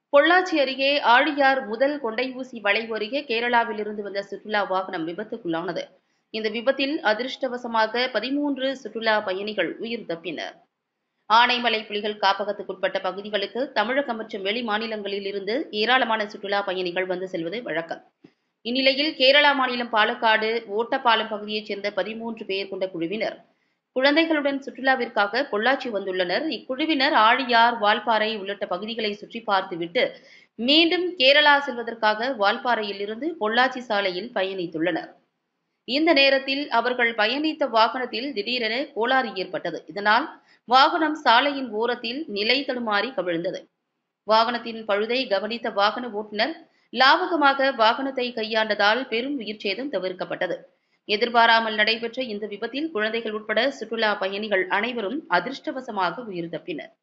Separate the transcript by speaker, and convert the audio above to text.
Speaker 1: பொள்ளாச்சி அருகே ஆழியார் முதல் கொண்டையூசி வளைவு அருகே கேரளாவிலிருந்து வந்த சுற்றுலா வாகனம் விபத்துக்குள்ளானது இந்த விபத்தில் அதிர்ஷ்டவசமாக பதிமூன்று சுற்றுலா பயணிகள் உயிர் தப்பினர் ஆனைமலை புலிகள் காப்பகத்துக்குட்பட்ட பகுதிகளுக்கு தமிழகம் மற்றும் வெளி மாநிலங்களில் இருந்து ஏராளமான சுற்றுலா பயணிகள் வந்து செல்வது வழக்கம் இந்நிலையில் கேரளா மாநிலம் பாலக்காடு ஓட்டப்பாலம் பகுதியைச் சேர்ந்த பதிமூன்று பேர் கொண்ட குழுவினர் குழந்தைகளுடன் சுற்றுலாவிற்காக பொள்ளாச்சி வந்துள்ளனர் இக்குழுவினர் ஆழியார் வால்பாறை உள்ளிட்ட பகுதிகளை சுற்றி பார்த்துவிட்டு மீண்டும் கேரளா செல்வதற்காக வால்பாறையில் இருந்து பொள்ளாச்சி சாலையில் பயணித்துள்ளனர் இந்த நேரத்தில் அவர்கள் பயணித்த வாகனத்தில் திடீரென கோளாறு ஏற்பட்டது இதனால் வாகனம் சாலையின் ஓரத்தில் நிலை தடுமாறி கவிழ்ந்தது வாகனத்தின் பழுதை கவனித்த வாகன ஓட்டுநர் லாவகமாக வாகனத்தை கையாண்டதால் பெரும் உயிர்ச்சேதம் தவிர்க்கப்பட்டது எதிர்பாராமல் நடைபெற்ற இந்த விபத்தில் குழந்தைகள் உட்பட சுற்றுலா பயணிகள் அனைவரும் அதிர்ஷ்டவசமாக உயிர் தப்பினர்